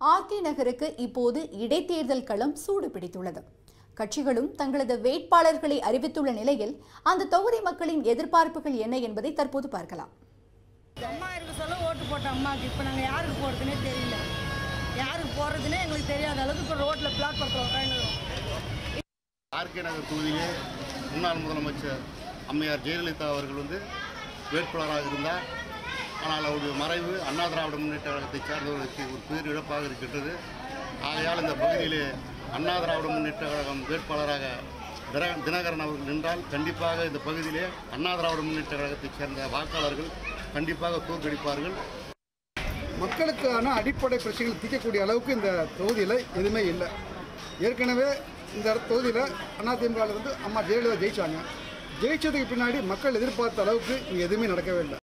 RK நகருக்கு இப்போது இடைத்தேர்தல் களம் சூடு பிடித்துள்ளது கட்சிகளும் தங்களது வேட்பாளர்களை அறிவித்துள்ள நிலையில் அந்த தொகுதி மக்களின் எதிர்பார்ப்புகள் என்ன என்பதை தற்போது பார்க்கலாம் அம்மா இருக்க சொல்ல ஓட்டு போட்டோம் அம்மாவுக்கு இப்போ நாங்கள் யாருக்கு போகிறதுனே தெரியல யாருக்கு போகிறதுனே எங்களுக்கு தெரியாத அளவுக்கு இப்போ ரோட்டில் பிளாட்ஃபாரத்தில் உட்காந்துருக்கோம் ஆர்கே நகர் தொகுதியிலே முன்னாள் முதலமைச்சர் அம்மையார் ஜெயலலிதா அவர்கள் வந்து வேட்பாளராக இருந்தார் ஆனால் அவருடைய மறைவு அண்ணா திராவிட முன்னேற்ற கழகத்தை சார்ந்தவர்களுக்கு ஒரு பேர் இழப்பாக இருக்கின்றது ஆகையால் இந்த பகுதியிலே அண்ணா திராவிட முன்னேற்ற கழகம் வேட்பாளராக தின தினகரன் அவர்கள் நின்றால் கண்டிப்பாக இந்த பகுதியிலே அண்ணா திராவிட முன்னேற்ற கழகத்தைச் சேர்ந்த வாக்காளர்கள் கண்டிப்பாக தோற்கடிப்பார்கள் மக்களுக்கான அடிப்படை பிரச்சனைகள் தீர்க்கக்கூடிய அளவுக்கு இந்த தொகுதியில் எதுவுமே இல்லை ஏற்கனவே இந்த தொகுதியில் அதிமுகவில் வந்து அம்மா ஜெயலலிதா ஜெயிச்சாங்க ஜெயிச்சதுக்கு பின்னாடி மக்கள் எதிர்பார்த்த அளவுக்கு இங்கே எதுவுமே நடக்கவே இல்லை